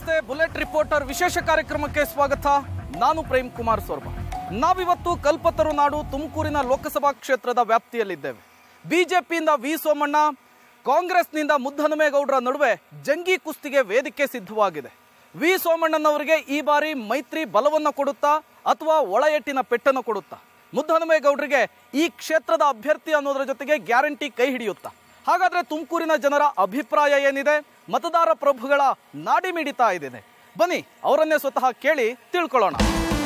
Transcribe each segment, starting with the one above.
ನಮಸ್ತೆ bullet reporter ವಿಶೇಷ ಕಾರ್ಯಕ್ರಮಕ್ಕೆ ಸ್ವಾಗತ ನಾನು ಪ್ರೇಮ್ ಕುಮಾರ್ ಸೋರ್ಬಾ ನಾವಿವತ್ತು ಕಲ್ಪತರು ನಾಡು ತುಮಕೂರಿನ ಲೋಕಸಭಾ ಕ್ಷೇತ್ರದ ವ್ಯಾಪ್ತಿಯಲ್ಲಿದ್ದೇವೆ ಬಿಜೆಪಿಯಿಂದ ವಿ ಸೋಮಣ್ಣ ಕಾಂಗ್ರೆಸ್ನಿಂದ ಮುದ್ದಹನುಮೇಗೌಡರ ನಡುವೆ ಜಂಗಿ ಕುಸ್ತಿಗೆ ವೇದಿಕೆ ಸಿದ್ಧವಾಗಿದೆ ವಿ ಸೋಮಣ್ಣನವರಿಗೆ ಈ ಬಾರಿ ಮೈತ್ರಿ ಬಲವನ್ನು ಕೊಡುತ್ತಾ ಅಥವಾ ಒಳ ಎಟ್ಟಿನ ಪೆಟ್ಟನ್ನು ಕೊಡುತ್ತಾ ಮುದ್ದಹನುಮೇಗೌಡರಿಗೆ ಈ ಕ್ಷೇತ್ರದ ಅಭ್ಯರ್ಥಿ ಅನ್ನೋದರ ಜೊತೆಗೆ ಗ್ಯಾರಂಟಿ ಕೈ ಹಿಡಿಯುತ್ತಾ ಹಾಗಾದ್ರೆ ತುಮಕೂರಿನ ಜನರ ಅಭಿಪ್ರಾಯ ಏನಿದೆ ಮತದಾರ ಪ್ರಭುಗಳ ನಾಡಿ ಮಿಡಿತಾ ಇದೆ ಬನ್ನಿ ಅವರನ್ನೇ ಸ್ವತಃ ಕೇಳಿ ತಿಳ್ಕೊಳ್ಳೋಣ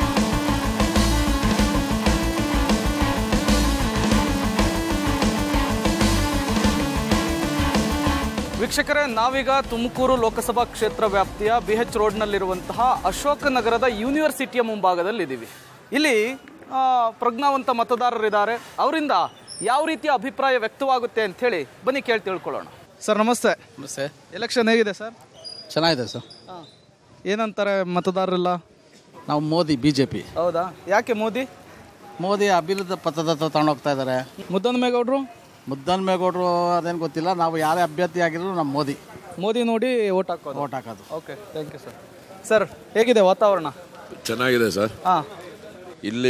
ವೀಕ್ಷಕರೇ ನಾವೀಗ ತುಮಕೂರು ಲೋಕಸಭಾ ಕ್ಷೇತ್ರ ವ್ಯಾಪ್ತಿಯ ಬಿ ಎಚ್ ರೋಡ್ನಲ್ಲಿರುವಂತಹ ಅಶೋಕ ನಗರದ ಯೂನಿವರ್ಸಿಟಿಯ ಮುಂಭಾಗದಲ್ಲಿದ್ದೀವಿ ಇಲ್ಲಿ ಆ, ಪ್ರಜ್ಞಾವಂತ ಮತದಾರರಿದ್ದಾರೆ ಅವರಿಂದ ಯಾವ ರೀತಿಯ ಅಭಿಪ್ರಾಯ ವ್ಯಕ್ತವಾಗುತ್ತೆ ಅಂತ ಹೇಳಿ ಬನ್ನಿ ಕೇಳಿ ತಿಳ್ಕೊಳ್ಳೋಣ ಸರ್ ನಮಸ್ತೆ ನಮಸ್ತೆ ಎಲೆಕ್ಷನ್ ಹೇಗಿದೆ ಸರ್ ಚೆನ್ನಾಗಿದೆ ಸರ್ ಏನಂತಾರೆ ಮತದಾರರೆಲ್ಲ ನಾವು ಮೋದಿ ಬಿ ಜೆ ಪಿ ಹೌದಾ ಯಾಕೆ ಮೋದಿ ಮೋದಿ ಅಭಿವೃದ್ಧಿ ಪಥದತ್ತ ತಗೊಂಡೋಗ್ತಾ ಇದ್ದಾರೆ ಮುದ್ದನ್ಮೇಗೌಡರು ಮುದ್ದನ್ ಮೇಗೌಡರು ಅದೇನು ಗೊತ್ತಿಲ್ಲ ನಾವು ಯಾರೇ ಅಭ್ಯರ್ಥಿ ಆಗಿದ್ರು ನಮ್ಮ ಮೋದಿ ಮೋದಿ ನೋಡಿ ಓಟ್ ಹಾಕೋದು ಓಟ್ ಹಾಕೋದು okay thank you sir sir ಹೇಗಿದೆ ವಾತಾವರಣ ಚೆನ್ನಾಗಿದೆ ಸರ್ ಹಾಂ ಇಲ್ಲಿ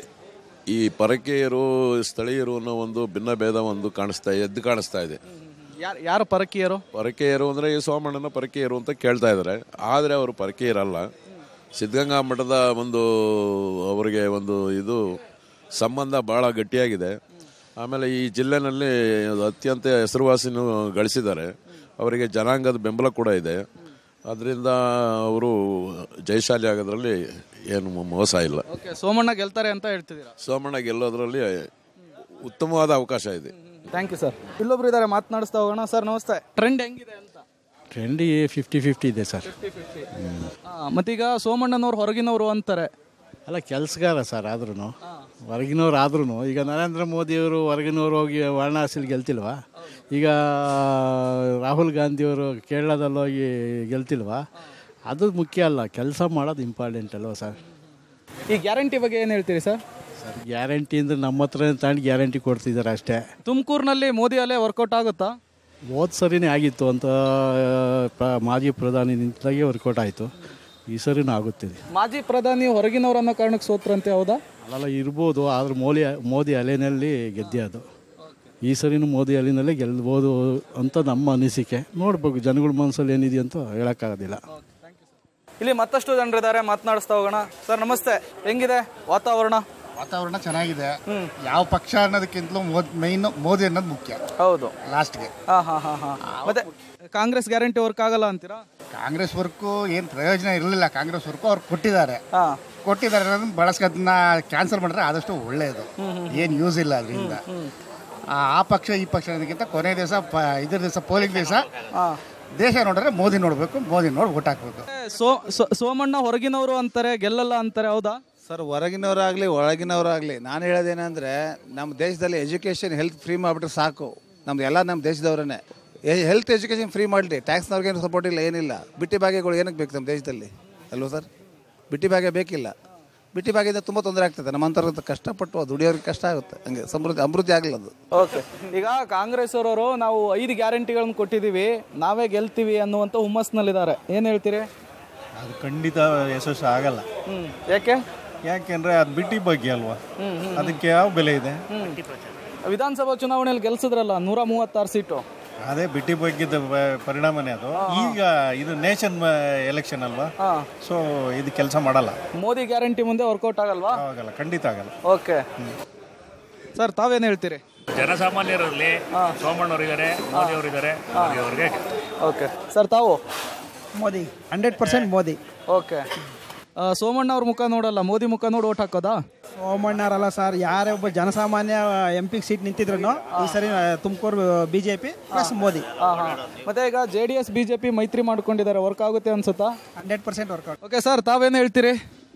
ಈ ಪರಕೀಯರು ಸ್ಥಳೀಯರು ಅನ್ನೋ ಒಂದು ಭಿನ್ನ ಭೇದ ಒಂದು ಕಾಣಿಸ್ತಾ ಎದ್ದು ಕಾಣಿಸ್ತಾ ಇದೆ ಯಾರು ಯಾರು ಪರಕೀಯರು ಪರಕೀಯರು ಅಂದರೆ ಈ ಸೋಮಣ್ಣನ ಪರಕೀಯರು ಅಂತ ಕೇಳ್ತಾ ಇದ್ದಾರೆ ಆದರೆ ಅವರು ಪರಕೀಯರಲ್ಲ ಸಿದ್ಧಗಂಗಾ ಮಠದ ಒಂದು ಅವರಿಗೆ ಒಂದು ಇದು ಸಂಬಂಧ ಭಾಳ ಗಟ್ಟಿಯಾಗಿದೆ ಆಮೇಲೆ ಈ ಜಿಲ್ಲೆನಲ್ಲಿ ಅತ್ಯಂತ ಹೆಸರುವಾಸಿನೂ ಗಳಿಸಿದ್ದಾರೆ ಅವರಿಗೆ ಜನಾಂಗದ ಬೆಂಬಲ ಕೂಡ ಇದೆ ಅದರಿಂದ ಅವರು ಜಯಶಾಲಿ ಆಗೋದ್ರಲ್ಲಿ ಏನು ಮೋಸ ಇಲ್ಲ ಓಕೆ ಸೋಮಣ್ಣ ಗೆಲ್ತಾರೆ ಅಂತ ಹೇಳ್ತಿದ್ದೀರಾ ಸೋಮಣ್ಣ ಗೆಲ್ಲೋದ್ರಲ್ಲಿ ಉತ್ತಮವಾದ ಅವಕಾಶ ಇದೆ ಥ್ಯಾಂಕ್ ಯು ಸರ್ ಇಲ್ಲೊಬ್ರು ಇದ್ದಾರೆ ಮಾತನಾಡಿಸ್ತಾ ಹೋಗೋಣ ಸರ್ ನಮಸ್ತೆ ಟ್ರೆಂಡ್ ಹೆಂಗಿದೆ ಅಂತ ಟ್ರೆಂಡ್ ಫಿಫ್ಟಿ ಫಿಫ್ಟಿ ಇದೆ ಸರ್ ಆ, ಮತ್ತೀಗ ಸೋಮಣ್ಣನವ್ರು ಹೊರಗಿನವರು ಅಂತಾರೆ ಅಲ್ಲ ಕೆಲಸಗಾರ ಸರ್ ಆದ್ರೂ ಹೊರಗಿನವ್ರು ಆದ್ರೂ ಈಗ ನರೇಂದ್ರ ಮೋದಿಯವರು ಹೊರಗಿನವ್ರು ಹೋಗಿ ವಾರಣಾಸಿಲಿ ಗೆಲ್ತಿಲ್ವಾ ಈಗ ರಾಹುಲ್ ಗಾಂಧಿಯವರು ಕೇರಳದಲ್ಲಿ ಹೋಗಿ ಗೆಲ್ತಿಲ್ವಾ ಅದು ಮುಖ್ಯ ಅಲ್ಲ ಕೆಲಸ ಮಾಡೋದು ಇಂಪಾರ್ಟೆಂಟ್ ಅಲ್ವಾ ಸರ್ ಈ ಗ್ಯಾರಂಟಿ ಬಗ್ಗೆ ಏನು ಹೇಳ್ತೀರಿ ಸರ್ ಸರ್ ಗ್ಯಾರಂಟಿ ಅಂದ್ರೆ ನಮ್ಮ ಹತ್ರ ತಗೊಂಡು ಗ್ಯಾರಂಟಿ ಕೊಡ್ತಿದ್ದಾರೆ ಅಷ್ಟೇ ತುಮಕೂರಿನಲ್ಲಿ ಮೋದಿ ಅಲೆ ವರ್ಕೌಟ್ ಆಗುತ್ತಾ ಹೋದ ಸರಿನೇ ಆಗಿತ್ತು ಅಂತ ಪ್ರ- ಮಾಜಿ ಪ್ರಧಾನಿ ನಿಂತಾಗೆ ವರ್ಕೌಟ್ ಆಯಿತು ಈ ಸರಿನೂ ಆಗುತ್ತಿದೆ ಮಾಜಿ ಪ್ರಧಾನಿ ಹೊರಗಿನವ್ರು ಅನ್ನೋ ಕಾರಣಕ್ಕೆ ಸೋತ್ರಂತೆ ಹೌದಾ ಅಲ್ಲ ಇರ್ಬೋದು ಆದ್ರೆ ಮೋದಿ ಮೋದಿ ಅಲೆನಲ್ಲಿ ಗೆದ್ದೆ ಅದು ಈ ಸರಿನೂ ಮೋದಿ ಅಲೆನಲ್ಲೇ ಗೆಲ್ಬೋದು ಅಂತ ನಮ್ಮ ಅನಿಸಿಕೆ ನೋಡ್ಬೇಕು ಜನಗಳ ಮನಸ್ಸಲ್ಲಿ ಏನಿದೆ ಅಂತ ಹೇಳೋಕ್ಕಾಗೋದಿಲ್ಲ ಇಲ್ಲಿ ಮತ್ತಷ್ಟು ಜನರಿದ್ದಾರೆ ಮಾತನಾಡಿಸ್ತಾ ಹೋಗೋಣ ಸರ್ ನಮಸ್ತೆ ಹೆಂಗಿದೆ ವಾತಾವರಣ ವಾತಾವರಣ ಚೆನ್ನಾಗಿದೆ ಯಾವ ಪಕ್ಷ ಅನ್ನೋದಕ್ಕಿಂತಲೂ ಮೈನ್ ಮೋದಿ ಅನ್ನೋದು ಮುಖ್ಯ ಹೌದು ಲಾಸ್ಟ್ಗೆ ಹಾ ಹಾ ಹಾ ಹಾ ಮತ್ತೆ ಕಾಂಗ್ರೆಸ್ ಗ್ಯಾರಂಟಿ ವರ್ಕ್ ಆಗಲ್ಲ ಅಂತೀರಾ ಕಾಂಗ್ರೆಸ್ ವರ್ಕು ಏನು ಪ್ರಯೋಜನ ಇರಲಿಲ್ಲ ಕಾಂಗ್ರೆಸ್ ವರ್ಕು ಅವ್ರು ಕೊಟ್ಟಿದ್ದಾರೆ ಹಾ ಕೊಟ್ಟಿದ್ದಾರೆ ಅನ್ನೋದನ್ನ ಬಳಸ್ಕೋದನ್ನ ಕ್ಯಾನ್ಸಲ್ ಮಾಡಿದ್ರೆ ಆದಷ್ಟು ಒಳ್ಳೆಯದು ಏನು ಯೂಸ್ ಇಲ್ಲ ಅದರಿಂದ ಆ ಪಕ್ಷ ಈ ಪಕ್ಷ ಅನ್ನೋದಕ್ಕಿಂತ ಕೊನೆ ದಿವಸ ಪ ಇದ್ರ ದಿವಸ ಪೋಲಿಂಗ್ ದಿವಸ ದೇಶ ನೋಡಿದ್ರೆ ಮೋದಿ ನೋಡಬೇಕು ಮೋದಿ ನೋಡಿ ಓಟ್ ಹಾಕ್ಬೇಕು ಸೋ ಸೋ- ಸೋಮಣ್ಣ ಹೊರಗಿನವರು ಅಂತಾರೆ ಗೆಲ್ಲಲ್ಲ ಅಂತಾರೆ ಹೌದಾ ಸರ್ ಹೊರಗಿನವರಾಗಲಿ ಒಳಗಿನವರಾಗಲಿ ನಾನು ಹೇಳೋದೇನೆಂದರೆ ನಮ್ಮ ದೇಶದಲ್ಲಿ ಎಜುಕೇಷನ್ ಹೆಲ್ತ್ ಫ್ರೀ ಮಾಡಿಬಿಟ್ರೆ ಸಾಕು ನಮ್ದು ಎಲ್ಲ ನಮ್ಮ ದೇಶದವ್ರನ್ನೇ ಹೆಲ್ತ್ ಎಜುಕೇಷನ್ ಫ್ರೀ ಮಾಡಲಿ ಟ್ಯಾಕ್ಸ್ನವ್ರಿಗೇನು ಸಪೋರ್ಟ್ ಇಲ್ಲ ಏನಿಲ್ಲ ಬಿಟ್ಟಿ ಭಾಗ್ಯಗಳು ಏನಕ್ಕೆ ಬೇಕು ನಮ್ಮ ದೇಶದಲ್ಲಿ ಅಲ್ವಾ ಸರ್ ಬಿಟ್ಟಿ ಭಾಗ್ಯ ಬೇಕಿಲ್ಲ ಬಿಟ್ಟಿ ಭಾಗ್ಯದಿಂದ ತುಂಬ ತೊಂದರೆ ಆಗ್ತದೆ ನಮ್ಮಂಥವ್ರ ಕಷ್ಟಪಟ್ಟು ದುಡಿಯೋರಿಗೆ ಕಷ್ಟ ಆಗುತ್ತೆ ಹಂಗೆ ಸಮೃದ್ಧಿ ಅಭಿವೃದ್ಧಿ ಆಗಲ್ಲ ಅದು ಓಕೆ ಈಗ ಕಾಂಗ್ರೆಸ್ ಅವರವರು ನಾವು ಐದು ಗ್ಯಾರಂಟಿಗಳನ್ನು ಕೊಟ್ಟಿದ್ದೀವಿ ನಾವೇ ಗೆಲ್ತೀವಿ ಅನ್ನುವಂಥ ಹುಮ್ಮಸ್ನಲ್ಲಿದ್ದಾರೆ ಏನು ಹೇಳ್ತೀರಿ ಅದು ಖಂಡಿತ ಯಶಸ್ಸು ಆಗಲ್ಲ ಹ್ಮ್ ಯಾಕೆ ಯಾಕೆಂದ್ರೆ ಅದು ಬಿಟ್ಟಿ ಬಗ್ಗೆ ಅಲ್ವಾ ಅದಕ್ಕೆ ಯಾವ ಬೆಲೆ ಇದೆ ವಿಧಾನಸಭಾ ಚುನಾವಣೆಯಲ್ಲಿ ಗೆಲ್ಸಿದ್ರಲ್ಲ ನೂರ ಮೂವತ್ತಾರು ಸೀಟು ಅದೇ ಬಿಟ್ಟಿ ಬಗ್ಗೆದ ಪ- ಪರಿಣಾಮನೇ ಅದು ಈಗ ಇದು ನೇಷನ್ ಎಲೆಕ್ಷನ್ ಅಲ್ವಾ ಹಾ. ಸೊ ಇದು ಕೆಲಸ ಮಾಡಲ್ಲ ಮೋದಿ ಗ್ಯಾರಂಟಿ ಮುಂದೆ ವರ್ಕೌಟ್ ಆಗಲ್ವಾ ಆಗಲ್ಲ ಖಂಡಿತ ಆಗಲ್ಲ ಓಕೆ ಸರ್ ತಾವೇನು ಹೇಳ್ತೀರಿ ಜನಸಾಮಾನ್ಯರಲ್ಲಿ ಸೋಮಣ್ಣವರಿದ್ದಾರೆ ಮೋದಿ ಅವರಿದ್ದಾರೆ ಮೋದಿ ಅವರಿಗೆ ಓಕೆ ಸರ್ ತಾವು Modi hundred percent Modi okay Somanna ಅವ್ರ ಮುಖ ನೋಡಲ್ಲ ಮೋದಿ ಮುಖ ನೋಡಿ ಓಟ್ ಹಾಕೋದಾ ಸೋಮಣ್ಣರಲ್ಲ ಸರ್ ಯಾರೇ ಒಬ್ಬ ಜನಸಾಮಾನ್ಯ ಎಂ ಪಿ ಸೀಟ್ ನಿಂತಿದ್ರು ಈ ಸರಿ Tumakuru B J P plus Modi ಹಾಂ ಹಾಂ ಮತ್ತೆ ಈಗ J D S B J P ಮೈತ್ರಿ ಮಾಡ್ಕೊಂಡಿದ್ದಾರೆ ವರ್ಕ್ ಆಗುತ್ತೆ ಅನ್ಸುತ್ತಾ hundred percent work out okay sir ತಾವೇನು ಹೇಳ್ತೀರಿ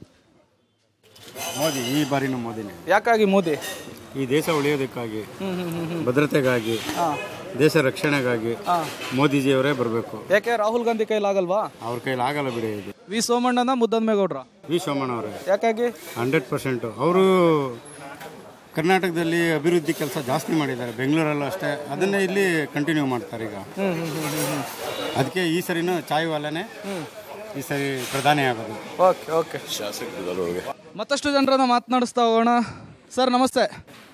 ಮೋದಿ ಈ ಬಾರಿನೂ ಮೋದಿನೇ ಯಾಕಾಗಿ ಮೋದಿ ಈ ದೇಶ ಉಳಿಯೋದಕ್ಕಾಗಿ ಭದ್ರತೆಗಾಗಿ ದೇಶ ರಕ್ಷಣೆಗಾಗಿ ಮೋದಿಜಿಯವರೇ ಬರಬೇಕು ಯಾಕೆ ರಾಹುಲ್ ಗಾಂಧಿ ಕೈಲಾಗಲ್ವಾ ಅವ್ರ ಕೈಲಿ ಆಗಲ್ಲ ಬಿಡಿ ಇದು ವಿ ಸೋಮಣ್ಣನ ಮುದ್ದನ್ಮೇಗೌಡ್ರ ವಿ ಸೋಮಣ್ಣ ಅವರೇ ಯಾಕಾಗಿ ಹಂಡ್ರೆಡ್ ಪರ್ಸೆಂಟು ಅವರು ಕರ್ನಾಟಕದಲ್ಲಿ ಅಭಿವೃದ್ಧಿ ಕೆಲಸ ಜಾಸ್ತಿ ಮಾಡಿದ್ದಾರೆ ಬೆಂಗಳೂರಲ್ಲೂ ಅಷ್ಟೇ ಅದನ್ನೇ ಇಲ್ಲಿ ಕಂಟಿನ್ಯೂ ಮಾಡ್ತಾರೆ ಈಗ ಅದಕ್ಕೆ ಈ ಸರಿನೂ ಚಾಯ್ ವಾಲನೇ ಈ ಸರಿ ಪ್ರಧಾನಿ ಆಗೋದು ಓಕೆ ಓಕೆ ಶಾಸಕರಿಗೆ ಮತ್ತಷ್ಟು ಜನರನ್ನ ಮಾತನಾಡಿಸ್ತಾ ಹೋಗೋಣ ಸರ್ ನಮಸ್ತೆ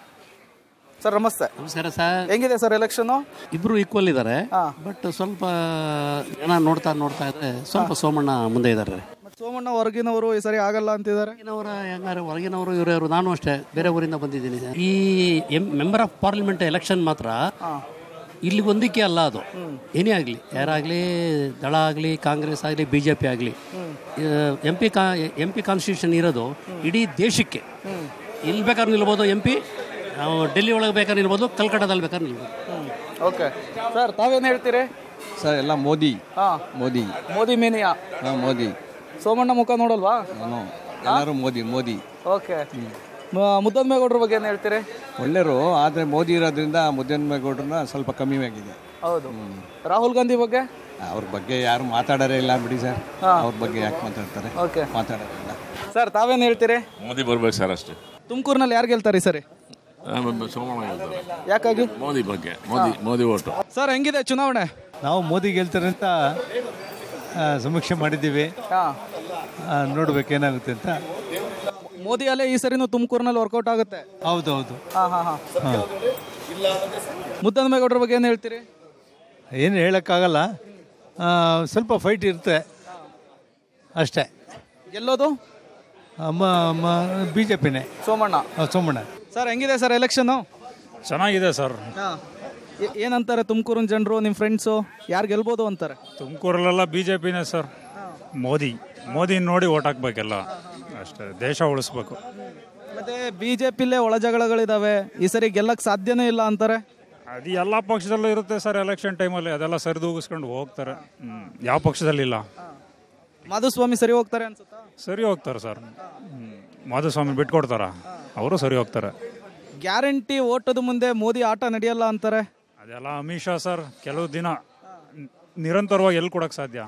ಸರ್ ನಮಸ್ತೆ ನಮಸ್ಕಾರ ಸರ್ ಹೆಂಗಿದೆ ಸರ್ ಎಲೆಕ್ಷನ್ ಇಬ್ರು ಈಕ್ವಲ್ ಇದ್ದಾರೆ ಬಟ್ ಸ್ವಲ್ಪ ಜನ ನೋಡ್ತಾ ನೋಡ್ತಾ ಇದ್ರೆ ಸ್ವಲ್ಪ ಸೋಮಣ್ಣ ಮುಂದೆ ಇದ್ದಾರೆ ಸೋಮಣ್ಣ ಹೊರಗಿನವರು ಈ ಸರಿ ಆಗಲ್ಲ ಅಂತಿದ್ದಾರೆ ಹೊರಗಿನವರ ಹೆಂಗಾರೆ ಹೊರಗಿನವರು ಇವರವರು ನಾನು ಅಷ್ಟೇ ಬೇರೆ ಊರಿಂದ ಬಂದಿದ್ದೀನಿ ಈ ಮೆಂಬರ್ ಆಫ್ ಪಾರ್ಲಿಮೆಂಟ್ ಎಲೆಕ್ಷನ್ ಮಾತ್ರ ಇಲ್ಲಿ ಒಂದಕ್ಕೆ ಅಲ್ಲ ಅದು ಏನೇ ಆಗಲಿ ಯಾರಾಗಲಿ ದಳ ಆಗಲಿ ಕಾಂಗ್ರೆಸ್ ಆಗಲಿ ಬಿ ಜೆ ಪಿ ಆಗಲಿ ಎಂ ಪಿ ಕಾ ಎಂ ಪಿ ಕಾನ್ಸ್ಟಿಟ್ಯೂಷನ್ ಇರೋದು ಇಡೀ ದೇಶಕ್ಕೆ ಇಲ್ಲಿ ಬೇಕಾದ್ರೆ ನಿಲ್ಬೋದು ಎಂ ಪಿ ಡೆಲ್ಲಿ ಒಳಗೆ ಬೇಕಾದ್ರೆ ನಿಲ್ಬೋದು ಕಲ್ಕಟ್ಟಾದಲ್ಲಿ ಬೇಕಾದ್ರೆ ನಿಲ್ಬೋದು ಓಕೆ ಸರ್ ತಾವೇನು ಹೇಳ್ತೀರಿ ಸರ್ ಎಲ್ಲ ಮೋದಿ ಹಾ ಮೋದಿ ಮೋದಿ ಮೇನಿಯಾ ಹಾಂ ಮೋದಿ ಸೋಮಣ್ಣ ಮುಖ ನೋಡಲ್ವಾ ನಾನು ಎಲ್ಲರೂ ಮೋದಿ ಮೋದಿ ಓಕೆ ಮುದ್ದನ್ಮೇಗೌಡ್ರ ಬಗ್ಗೆ ಏನು ಹೇಳ್ತೀರಿ ಒಳ್ಳೆಯರು ಆದರೆ ಮೋದಿ ಇರೋದ್ರಿಂದ ಮುದ್ದನ್ಮೇಗೌಡ್ರನ್ನ ಸ್ವಲ್ಪ ಕಮ್ಮಿ ಆಗಿದೆ ಹೌದು ರಾಹುಲ್ ಗಾಂಧಿ ಬಗ್ಗೆ ಅವ್ರ ಬಗ್ಗೆ ಯಾರು ಮಾತಾಡೋರೇ ಇಲ್ಲ ಬಿಡಿ ಸರ್ ಅವ್ರ ಬಗ್ಗೆ ಯಾಕೆ ಮಾತಾಡ್ತಾರೆ ಓಕೆ ಮಾತಾಡೋದಿಲ್ಲ ಸರ್ ತಾವೇನು ಹೇಳ್ತೀರಿ ಮೋದಿ ಬರ್ಬೇಕು ಸರ್ ಅಷ್ಟೇ ತುಮಕೂರಿನಲ್ಲಿ ಯಾರು ಗೆಲ್ತಾರೆ ಈ ಸರಿ ಸೋಮಣ್ಣ ಹೇಳ್ತಾರೆ ಯಾಕಾಗಿ ಮೋದಿ ಬಗ್ಗೆ ಮೋದಿ ಮೋದಿ ಓಟು ಸರ್ ಹೆಂಗಿದೆ ಚುನಾವಣೆ ನಾವು ಮೋದಿ ಗೆಲ್ತಾರೆ ಅಂತ ಆ, ಸಮೀಕ್ಷೆ ಮಾಡಿದ್ದೀವಿ ಹಾಂ ಆ, ನೋಡ್ಬೇಕು ಏನಾಗುತ್ತೆ ಅಂತ ಮೋದಿ ಅಲ್ಲೇ ಈ ಸರಿನೂ ತುಮಕೂರಿನಲ್ಲಿ ವರ್ಕೌಟ್ ಆಗುತ್ತೆ ಹೌದು ಹೌದು ಹಾಂ ಹಾಂ ಹಾಂ ಹಾಂ ಮುದ್ದನ್ಮೇಗೌಡ್ರ ಬಗ್ಗೆ ಏನು ಹೇಳ್ತೀರಿ ಏನು ಹೇಳೋಕ್ಕಾಗಲ್ಲ ಆ, ಸ್ವಲ್ಪ ಫೈಟ್ ಇರುತ್ತೆ ಅಷ್ಟೇ ಗೆಲ್ಲೋದು ಅಮ್ಮ ಅಮ್ಮ ಬಿ ಜೆ ಪಿನೇ ಸೋಮಣ್ಣ ಸೋಮಣ್ಣ ಸರ್ ಹೆಂಗಿದೆ ಸರ್ ಎಲೆಕ್ಷನ್ನು ಚೆನ್ನಾಗಿದೆ ಸರ್ ಏನಂತಾರೆ ತುಮಕೂರಿನ ಜನರು ನಿಮ್ಮ ಫ್ರೆಂಡ್ಸು ಯಾರು ಗೆಲ್ಬೋದು ಅಂತಾರೆ ತುಮಕೂರಲ್ಲೆಲ್ಲ ಬಿ ಜೆ ಪಿನೇ ಸರ್ ಮೋದಿ ಮೋದಿ ನೋಡಿ ಓಟ್ ಹಾಕ್ಬೇಕೆಲ್ಲ ಅಷ್ಟೇ ದೇಶ ಉಳಿಸ್ಬೇಕು ಮತ್ತೆ ಬಿ ಜೆ ಪಿಲೇ ಒಳ ಜಗಳಗಳಿದಾವೆ ಈ ಸರಿ ಗೆಲ್ಲಕ್ಕೆ ಸಾಧ್ಯನೇ ಇಲ್ಲ ಅಂತಾರೆ ಅದು ಎಲ್ಲ ಪಕ್ಷದಲ್ಲೂ ಇರುತ್ತೆ ಸರ್ ಎಲೆಕ್ಷನ್ ಟೈಮಲ್ಲಿ ಅದೆಲ್ಲ ಸರಿದೂಗಿಸ್ಕೊಂಡು ಹೋಗ್ತಾರೆ ಹ್ಮ್. ಯಾವ ಪಕ್ಷದಲ್ಲಿಲ್ಲ ಮಾಧುಸ್ವಾಮಿ ಸರಿ ಹೋಗ್ತಾರೆ ಅನ್ಸುತ್ತಾ ಸರಿ ಹೋಗ್ತಾರೆ ಸರ್ ಹ್ಮ್. ಮಾಧುಸ್ವಾಮಿ ಬಿಟ್ಕೊಡ್ತಾರ ಅವರು ಸರಿ ಹೋಗ್ತಾರೆ ಗ್ಯಾರಂಟಿ ಓಟದ ಮುಂದೆ ಮೋದಿ ಆಟ ನಡೆಯಲ್ಲ ಅಂತಾರೆ ಅದೆಲ್ಲ ಅಮಿತ್ ಶಾ ಸರ್ ಕೆಲವು ದಿನ ನಿರಂತರವಾಗಿ ಎಲ್ಲಿ ಕೊಡಕ್ಕೆ ಸಾಧ್ಯ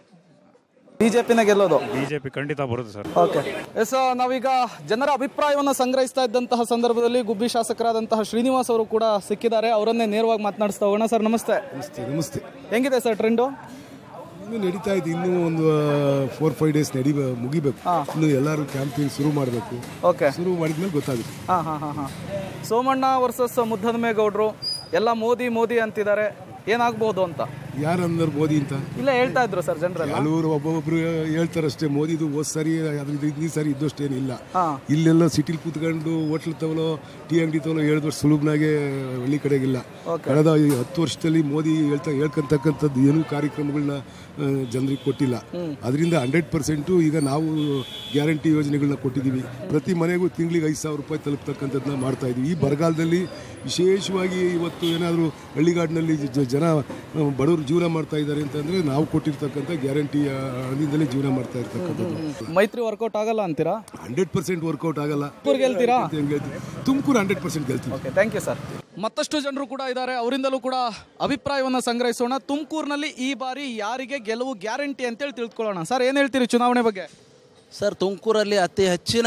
ಬಿಜೆಪಿನ ಗೆಲ್ಲೋದು ಬಿಜೆಪಿ ಖಂಡಿತ ಬರುತ್ತೆ ಸರ್ ಓಕೆ ಎಸ್ ನಾವೀಗ ಜನರ ಅಭಿಪ್ರಾಯವನ್ನು ಸಂಗ್ರಹಿಸ್ತಾ ಇದ್ದಂತಹ ಸಂದರ್ಭದಲ್ಲಿ ಗುಬ್ಬಿ ಶಾಸಕರಾದಂತಹ ಶ್ರೀನಿವಾಸ್ ಅವರು ಕೂಡ ಸಿಕ್ಕಿದ್ದಾರೆ ಅವರನ್ನೇ ನೇರವಾಗಿ ಮಾತನಾಡಿಸ್ತಾ ಹೋಗೋಣ ಸರ್ ನಮಸ್ತೆ ನಮಸ್ತೆ ನಮಸ್ತೆ ಹೆಂಗಿದೆ ಸರ್ ಟ್ರೆಂಡು ಇನ್ನು ನಡೀತಾ ಇದೆ ಇನ್ನೂ ಒಂದು ಫೋರ್ ಫೈವ್ ಡೇಸ್ ನಡಿ ಮುಗಿಬೇಕು ಇನ್ನು ಎಲ್ಲರೂ ಕ್ಯಾಂಪೇನ್ ಶುರು ಮಾಡಬೇಕು ಓಕೆ ಶುರು ಮಾಡಿದ್ಮೇಲೆ ಗೊತ್ತಾಗುತ್ತೆ ಹಾಂ ಹಾಂ ಹಾಂ ಹಾಂ ಸೋಮಣ್ಣ ವರ್ಸಸ್ ಮುದ್ದನಮೇಗೌಡರು ಎಲ್ಲ ಮೋದಿ ಮೋದಿ ಅಂತಿದ್ದಾರೆ ಏನಾಗ್ಬೋದು ಅಂತ ಯಾರು ಅಂದರು ಮೋದಿ ಅಂತ ಇಲ್ಲ ಹೇಳ್ತಾ ಇದ್ರು ಸರ್ ಜನರೆಲ್ಲ ಕೆಲವರು ಒಬ್ಬೊಬ್ರು ಹೇಳ್ತಾರಷ್ಟೇ ಮೋದಿದು ಹೋದ್ ಸರಿ ಅದ್ರ ಈ ಸರಿ ಇದ್ದಷ್ಟೇನಿಲ್ಲ ಇಲ್ಲೆಲ್ಲ ಸಿಟಿಲಿ ಕೂತ್ಕೊಂಡು ಹೋಟ್ಲ್ ತಗೊಳ್ಳೋ ಟೀ ಅಂಗಡಿ ತಗೊಳ್ಳೋ ಹೇಳಿದಷ್ಟು ಸುಲಭನಾಗೆ ಹಳ್ಳಿ ಕಡೆಗಿಲ್ಲ ಕಳೆದ ಈ ಹತ್ತು ವರ್ಷದಲ್ಲಿ ಮೋದಿ ಹೇಳ್ತಾ ಹೇಳ್ಕೊಂತಕ್ಕಂಥದ್ದು ಏನೂ ಕಾರ್ಯಕ್ರಮಗಳನ್ನ ಜನರಿಗೆ ಕೊಟ್ಟಿಲ್ಲ ಅದರಿಂದ ಹಂಡ್ರೆಡ್ ಪರ್ಸೆಂಟು ಈಗ ನಾವು ಗ್ಯಾರಂಟಿ ಯೋಜನೆಗಳನ್ನ ಕೊಟ್ಟಿದ್ದೀವಿ ಪ್ರತಿ ಮನೆಗೂ ತಿಂಗಳಿಗೆ ಐದು ಸಾವಿರ ರೂಪಾಯಿ ತಲುಪ್ತಕ್ಕಂಥದ್ದನ್ನ ಮಾಡ್ತಾ ಇದೀವಿ ಈ ಬರಗಾಲದಲ್ಲಿ ವಿಶೇಷವಾಗಿ ಇವತ್ತು ಏನಾದರೂ ಹಳ್ಳಿಗಾಡಿನಲ್ಲಿ ಜ- ಜನ ಆ, ಬಡವರು ಜೀವನ ಮಾಡ್ತಾ ಇದ್ದಾರೆ ಅಂತಂದ್ರೆ ನಾವು ಕೊಟ್ಟಿರ್ತಕ್ಕಂಥ ಗ್ಯಾರಂಟಿ ಹಣದಿಂದಲೇ ಜೀವನ ಮಾಡ್ತಾ ಇರ್ತಕ್ಕಂಥದ್ದು ಮೈತ್ರಿ ವರ್ಕೌಟ್ ಆಗಲ್ಲ ಅಂತೀರಾ ಹಂಡ್ರೆಡ್ ಪರ್ಸೆಂಟ್ ವರ್ಕೌಟ್ ಆಗಲ್ಲ ತುಮಕೂರು ಗೆಲ್ತೀರಾ ತುಮಕೂರು ಹಂಡ್ರೆಡ್ ಪರ್ಸೆಂಟ್ ಗೆಲ್ತೀವಿ ಓಕೆ ಥ್ಯಾಂಕ್ ಯು ಸರ್ ಮತ್ತಷ್ಟು ಜನರು ಕೂಡ ಇದ್ದಾರೆ ಅವರಿಂದಲೂ ಕೂಡ ಅಭಿಪ್ರಾಯವನ್ನು ಸಂಗ್ರಹಿಸೋಣ ತುಮಕೂರಿನಲ್ಲಿ ಈ ಬಾರಿ ಯಾರಿಗೆ ಗೆಲುವು ಗ್ಯಾರಂಟಿ ಅಂತೇಳಿ ತಿಳ್ಕೊಳ್ಳೋಣ ಸರ್ ಏನು ಹೇಳ್ತೀರಿ ಚುನಾವಣೆ ಬಗ್ಗೆ ಸರ್ ತುಮಕೂರಲ್ಲಿ ಅತಿ ಹೆಚ್ಚಿನ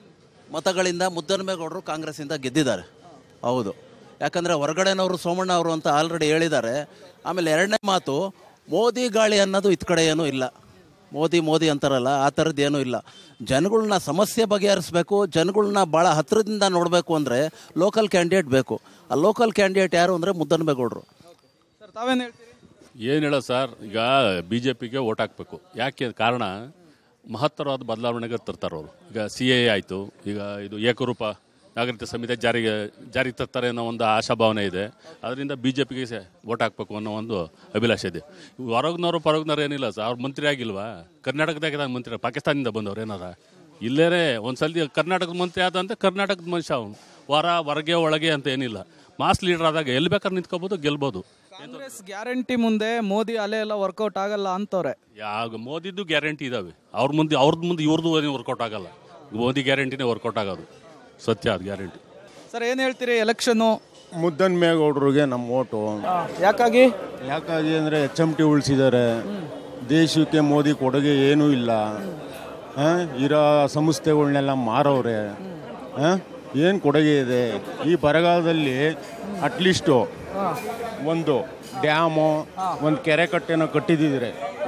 ಮತಗಳಿಂದ ಮುದ್ದನಮೇಗೌಡರು ಕಾಂಗ್ರೆಸ್ಸಿಂದ ಗೆದ್ದಿದ್ದಾರೆ ಹೌದು ಯಾಕಂದರೆ ಹೊರಗಡೆನವರು ಸೋಮಣ್ಣ ಅವರು ಅಂತ ಆಲ್ರೆಡಿ ಹೇಳಿದ್ದಾರೆ ಆಮೇಲೆ ಎರಡನೇ ಮಾತು ಮೋದಿ ಗಾಳಿ ಅನ್ನೋದು ಇತ್ ಕಡೆ ಏನೂ ಇಲ್ಲ ಮೋದಿ ಮೋದಿ ಅಂತಾರಲ್ಲ ಆ ಥರದ್ದು ಏನೂ ಇಲ್ಲ ಜನಗಳನ್ನ ಸಮಸ್ಯೆ ಬಗೆಹರಿಸ್ಬೇಕು ಜನಗಳನ್ನ ಭಾಳ ಹತ್ತಿರದಿಂದ ನೋಡಬೇಕು ಅಂದರೆ ಲೋಕಲ್ ಕ್ಯಾಂಡಿಡೇಟ್ ಬೇಕು ಆ ಲೋಕಲ್ ಕ್ಯಾಂಡಿಡೇಟ್ ಯಾರು ಅಂದರೆ ಮುದ್ದನಮೇಗೌಡರು ಸರ್ ತಾವೇನು ಹೇಳ್ತೀರಿ ಏನು ಹೇಳೋದು ಸರ್ ಈಗ ಬಿ ಜೆ ಪಿಗೆ ಓಟ್ ಹಾಕಬೇಕು ಯಾಕೆ ಕಾರಣ ಮಹತ್ತರವಾದ ಬದಲಾವಣೆಗೆ ತರ್ತಾರೆ ಅವರು ಈಗ ಸಿ ಎ ಆಯಿತು ಈಗ ಇದು ಏಕರೂಪ ನಾಗರಿಕ ಸಂಹಿತೆ ಜಾರಿಗೆ ಜಾರಿಗೆ ತರ್ತಾರೆ ಅನ್ನೋ ಒಂದು ಆಶಾಭಾವನೆ ಇದೆ ಅದರಿಂದ ಬಿ ಜೆ ಪಿಗೆ ಓಟ್ ಹಾಕಬೇಕು ಅನ್ನೋ ಒಂದು ಅಭಿಲಾಷೆ ಇದೆ ಹೊರಗ್ನವರು ಪರಗ್ನವ್ರು ಏನಿಲ್ಲ ಸರ್ ಅವ್ರು ಮಂತ್ರಿ ಆಗಿಲ್ವಾ ಕರ್ನಾಟಕದಾಗ ಮಂತ್ರಿ ಪಾಕಿಸ್ತಾನದಿಂದ ಬಂದವ್ರು ಏನಾರ ಇಲ್ಲೇನೆ ಒಂದ್ಸಲ ಕರ್ನಾಟಕದ ಮಂತ್ರಿ ಆದಂತೆ ಕರ್ನಾಟಕದ ಮನುಷ್ಯ ಅವನು ಹೊರ ಹೊರಗೆ ಒಳಗೆ ಅಂತ ಏನಿಲ್ಲ ಮಾಸ್ ಲೀಡರ್ ಆದಾಗ ಎಲ್ಲಿ ಬೇಕಾದ್ರೆ ನಿಂತ್ಕೋಬೋದು ಗೆಲ್ಬೋದು ಕಾಂಗ್ರೆಸ್ ಗ್ಯಾರಂಟಿ ಮುಂದೆ ಮೋದಿ ಅಲೆ ಎಲ್ಲ ವರ್ಕೌಟ್ ಆಗಲ್ಲ ಅಂತವ್ರೆ ಯಾವ ಮೋದಿದು ಗ್ಯಾರಂಟಿ ಇದಾವೆ ಅವ್ರ ಮುಂದೆ ಅವ್ರದ್ದು ಮುಂದೆ ಇವ್ರದ್ದು ಏನು ವರ್ಕೌಟ್ ಆಗಲ್ಲ ಮೋದಿ ಗ್ಯಾರಂಟಿನೇ ವರ್ಕೌಟ್ ಆಗೋದು ಸತ್ಯ ಅದು ಗ್ಯಾರಂಟಿ ಸರ್ ಏನು ಹೇಳ್ತೀರಿ ಎಲೆಕ್ಷನ್ನು ಮುದ್ದನ್ ಮೇಗೌಡ್ರಿಗೆ ನಮ್ಮ ಓಟು ಯಾಕಾಗಿ ಯಾಕಾಗಿ ಅಂದರೆ ಎಚ್ ಎಮ್ ಟಿ ಉಳಿಸಿದ್ದಾರೆ ದೇಶಕ್ಕೆ ಮೋದಿ ಕೊಡುಗೆ ಏನೂ ಇಲ್ಲ ಆ, ಇರೋ ಸಂಸ್ಥೆಗಳ್ನೆಲ್ಲ ಮಾರವ್ರೆ ಏನು ಕೊಡುಗೆ ಇದೆ ಈ ಬರಗಾಲದಲ್ಲಿ ಅಟ್ಲೀಸ್ಟು ಒಂದು ಡ್ಯಾಮು ಒಂದು ಕೆರೆ ಕಟ್ಟೆನೋ ಕಟ್ಟಿದಿದ್ರೆ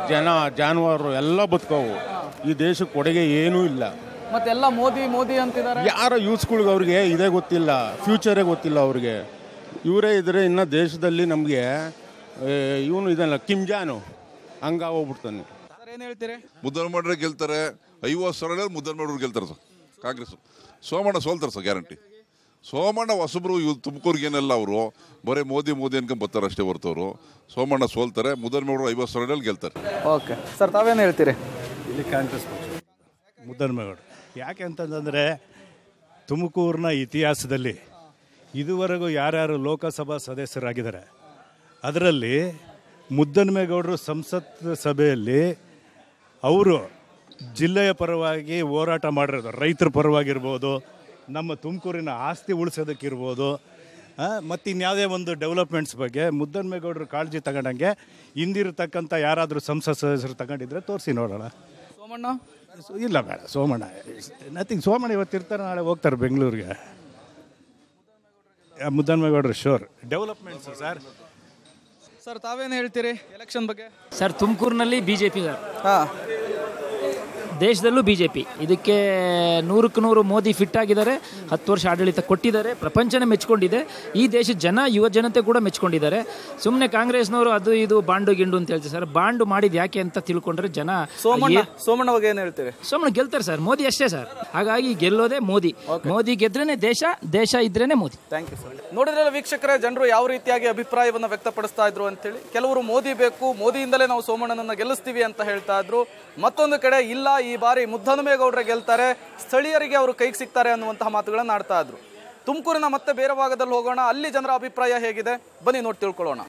ಜನ ಜಾನುವಾರು ಎಲ್ಲ ಬದುಕವು ಈ ದೇಶಕ್ಕೆ ಕೊಡುಗೆ ಏನೂ ಇಲ್ಲ ಮತ್ತೆಲ್ಲ ಮೋದಿ ಮೋದಿ ಅಂತಿದ್ದಾರೆ ಯಾರ ಯೂತ್ಸ್ಗಳಿಗೆ ಅವ್ರಿಗೆ ಇದೇ ಗೊತ್ತಿಲ್ಲ ಫ್ಯೂಚರೇ ಗೊತ್ತಿಲ್ಲ ಅವ್ರಿಗೆ ಇವರೇ ಇದ್ರೆ ಇನ್ನು ದೇಶದಲ್ಲಿ ನಮಗೆ ಇವನು ಇದಲ್ಲ ಕಿಮ್ ಜಾನು ಹಂಗಾಗೋಗ್ಬಿಡ್ತಾನೆ ಸರ್ ಏನು ಹೇಳ್ತೀರಿ ಮುದ್ದನ್ಮಡ್ರೆ ಗೆಲ್ತಾರೆ ಐವತ್ತು ಸಾವಿರ ಮುದ್ದನ್ಮಡ್ರು ಗೆಲ್ತಾರೆ ಸರ್ ಕಾಂಗ್ರೆಸ್ ಸೋಮಣ್ಣ ಸೋಲ್ತಾರೆ ಸರ್ ಗ್ಯಾರಂಟಿ ಸೋಮಣ್ಣ ಹೊಸಬ್ರು ಇವ್ ತುಮಕೂರಿಗೇನೆಲ್ಲ ಅವರು ಬರೀ ಮೋದಿ ಮೋದಿ ಅನ್ಕೊಂಡ್ ಬರ್ತಾರೆ ಅಷ್ಟೇ ಹೊರ್ತವ್ರು ಸೋಮಣ್ಣ ಸೋಲ್ತಾರೆ ಮುದ್ದನ್ಮಡ್ರು ಐವತ್ತು ಸಾವಿರದಲ್ಲಿ ಗೆಲ್ತಾರೆ ಓಕೆ ಸರ್ ತಾವೇನು ಹೇಳ್ತೀರಿ ಇಲ್ಲಿ ಕಾಂಗ್ರೆಸ್ ಪಕ್ಷ ಮುದ್ದನ್ಮೇಗೌಡ ಯಾಕೆ ಅಂತಂದರೆ ತುಮಕೂರಿನ ಇತಿಹಾಸದಲ್ಲಿ ಇದುವರೆಗೂ ಯಾರ್ಯಾರು ಲೋಕಸಭಾ ಸದಸ್ಯರಾಗಿದ್ದಾರೆ ಅದರಲ್ಲಿ ಮುದ್ದನ್ಮೇಗೌಡರು ಸಂಸತ್ ಸಭೆಯಲ್ಲಿ ಅವರು ಜಿಲ್ಲೆಯ ಪರವಾಗಿ ಹೋರಾಟ ಮಾಡಿರೋದು ರೈತರ ಪರವಾಗಿರ್ಬೋದು ನಮ್ಮ ತುಮಕೂರಿನ ಆಸ್ತಿ ಉಳಿಸೋದಕ್ಕಿರ್ಬೋದು ಮತ್ತು ಇನ್ಯಾವುದೇ ಒಂದು ಡೆವಲಪ್ಮೆಂಟ್ಸ್ ಬಗ್ಗೆ ಮುದ್ದನ್ಮೇಗೌಡರು ಕಾಳಜಿ ತಗೊಂಡಂಗೆ ಹಿಂದಿರತಕ್ಕಂಥ ಯಾರಾದರೂ ಸಂಸತ್ ಸದಸ್ಯರು ತಗೊಂಡಿದ್ರೆ ತೋರಿಸಿ ನೋಡೋಣ ಸೋಮಣ್ಣ ಸೊ- ಇಲ್ಲ ಬೇಡ ಸೋಮಣ್ಣ ನಥಿಂಗ್ ಸೋಮಣ್ಣ ಇವತ್ತು ಇರ್ತಾರೆ ನಾಳೆ ಹೋಗ್ತಾರೆ ಬೆಂಗಳೂರಿಗೆ ಮುದ್ದನ್ಮೇಗೌಡರು ಶೋರ್ ಡೆವಲಪ್ಮೆಂಟ್ಸ್ ಸರ್ ಸರ್ ತಾವೇನು ಹೇಳ್ತೀರಿ ಎಲೆಕ್ಷನ್ ಬಗ್ಗೆ ಸರ್ ತುಮಕೂರಿನಲ್ಲಿ ಬಿ ಜೆ ಪಿ ಸರ್ ಹಾಂ ದೇಶದಲ್ಲೂ ಬಿ ಜೆ ಪಿ ಇದಕ್ಕೆ ನೂರಕ್ಕೆ ನೂರು ಮೋದಿ ಫಿಟ್ ಆಗಿದ್ದಾರೆ ಹತ್ತು ವರ್ಷ ಆಡಳಿತ ಕೊಟ್ಟಿದ್ದಾರೆ ಪ್ರಪಂಚನೇ ಮೆಚ್ಕೊಂಡಿದೆ ಈ ದೇಶದ ಜನ ಯುವ ಜನತೆ ಕೂಡ ಮೆಚ್ಕೊಂಡಿದ್ದಾರೆ ಸುಮ್ಮನೆ ಕಾಂಗ್ರೆಸ್ನವರು ಅದು ಇದು ಬಾಂಡು ಗಿಂಡು ಅಂತ ಹೇಳ್ತಾರೆ ಸರ್ ಬಾಂಡು ಮಾಡಿದ್ ಯಾಕೆ ಅಂತ ತಿಳ್ಕೊಂಡ್ರೆ ಜನ ಸೋಮಣ್ಣ ಏ- ಸೋಮಣ್ಣ ಬಗ್ಗೆ ಏನು ಹೇಳ್ತೀರಿ ಸೋಮಣ್ಣ ಗೆಲ್ತಾರೆ ಸರ್ ಮೋದಿ ಅಷ್ಟೇ ಸರ್ ಹಾಗಾಗಿ ಗೆಲ್ಲೋದೇ ಮೋದಿ ಮೋದಿ ಗೆದ್ರೇನೆ ದೇಶ ದೇಶ ಇದ್ರೇನೆ ಮೋದಿ ಥ್ಯಾಂಕ್ ಯು ಸರ್ ನೋಡಿದ್ರಲ್ಲ ವೀಕ್ಷಕರೇ ಜನರು ಯಾವ ರೀತಿಯಾಗಿ ಅಭಿಪ್ರಾಯವನ್ನು ವ್ಯಕ್ತಪಡಿಸ್ತಾ ಇದ್ರು ಅಂತೇಳಿ ಕೆಲವರು ಮೋದಿ ಬೇಕು ಮೋದಿಯಿಂದಲೇ ನಾವು ಸೋಮಣ್ಣನನ್ನ ಗೆಲ್ಲಿಸ್ತೀವಿ ಅಂತ ಹೇಳ್ತಾ ಇದ್ರು ಮತ್ತೊಂದು ಕಡೆ ಇಲ್ಲ ಈ ಬಾರಿ ಮುದ್ದನುಮೇಗೌಡ್ರೆ ಗೆಲ್ತಾರೆ ಸ್ಥಳೀಯರಿಗೆ ಅವರು ಕೈಗೆ ಸಿಗ್ತಾರೆ ಅನ್ನುವಂತಹ ಮಾತುಗಳನ್ನು ಆಡ್ತಾ ಇದ್ರು ತುಮಕೂರಿನ ಮತ್ತೆ ಬೇರೆ ಭಾಗದಲ್ಲಿ ಹೋಗೋಣ ಅಲ್ಲಿ ಜನರ ಅಭಿಪ್ರಾಯ ಹೇಗಿದೆ ಬನ್ನಿ ನೋಡಿ ತಿಳ್ಕೊಳ್ಳೋಣ